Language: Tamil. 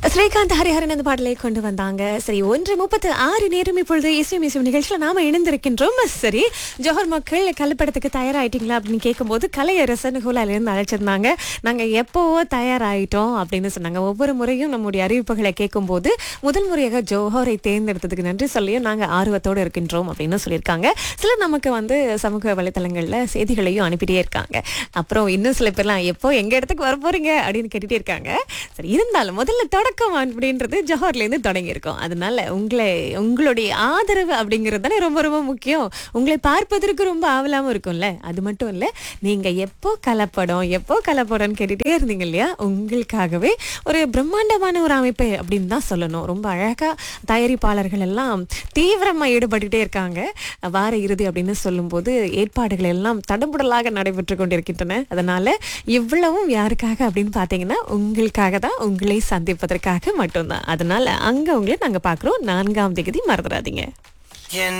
ஸ்ரீகாந்த் ஹரிஹரன் அந்த பாடலை கொண்டு வந்தாங்க சரி ஒன்று முப்பத்து ஆறு நேரம் இப்பொழுது இசை மியூசியம் நிகழ்ச்சியில் நாம இணைந்திருக்கின்றோம் சரி ஜோஹர் மக்கள் கலப்படத்துக்கு தயாராயிட்டீங்களா அப்படின்னு கேட்கும்போது கலையரசன் ஹூலால இருந்து அழைச்சிருந்தாங்க நாங்க எப்போவோ தயாராயிட்டோம் அப்படின்னு சொன்னாங்க ஒவ்வொரு முறையும் நம்முடைய அறிவிப்புகளை கேட்கும்போது முதல் முறையாக ஜோஹரை தேர்ந்தெடுத்ததுக்கு நன்றி சொல்லியும் நாங்க ஆர்வத்தோடு இருக்கின்றோம் அப்படின்னு சொல்லியிருக்காங்க சிலர் நமக்கு வந்து சமூக வலைத்தளங்கள்ல செய்திகளையும் அனுப்பிட்டே இருக்காங்க அப்புறம் இன்னும் சில பேர்லாம் எப்போ எங்க இடத்துக்கு வர போறீங்க அப்படின்னு கேட்டுட்டே இருக்காங்க சரி இருந்தாலும் முதல்ல தொடக்கம் அப்படின்றது ஜோஹர்ல இருந்து தொடங்கி இருக்கோம் அதனால உங்களை உங்களுடைய ஆதரவு அப்படிங்கிறது தானே ரொம்ப ரொம்ப முக்கியம் உங்களை பார்ப்பதற்கு ரொம்ப ஆவலாம இருக்கும்ல அது மட்டும் இல்ல நீங்க எப்போ கலப்படம் எப்போ கலப்படம்னு கேட்டுட்டே இருந்தீங்க இல்லையா உங்களுக்காகவே ஒரு பிரம்மாண்டமான ஒரு அமைப்பு அப்படின்னு தான் சொல்லணும் ரொம்ப அழகா தயாரிப்பாளர்கள் எல்லாம் தீவிரமா ஈடுபட்டுட்டே இருக்காங்க வார இறுதி அப்படின்னு சொல்லும்போது ஏற்பாடுகள் எல்லாம் தடபுடலாக நடைபெற்று கொண்டிருக்கின்றன அதனால இவ்வளவும் யாருக்காக அப்படின்னு பார்த்தீங்கன்னா உங்களுக்காக தான் உங்களை சந்திப்பதற்காக மட்டும்தான் அதனால அங்க உங்களை நாங்க பார்க்குறோம் நான்காம் தேதி மறந்துடாதீங்க என்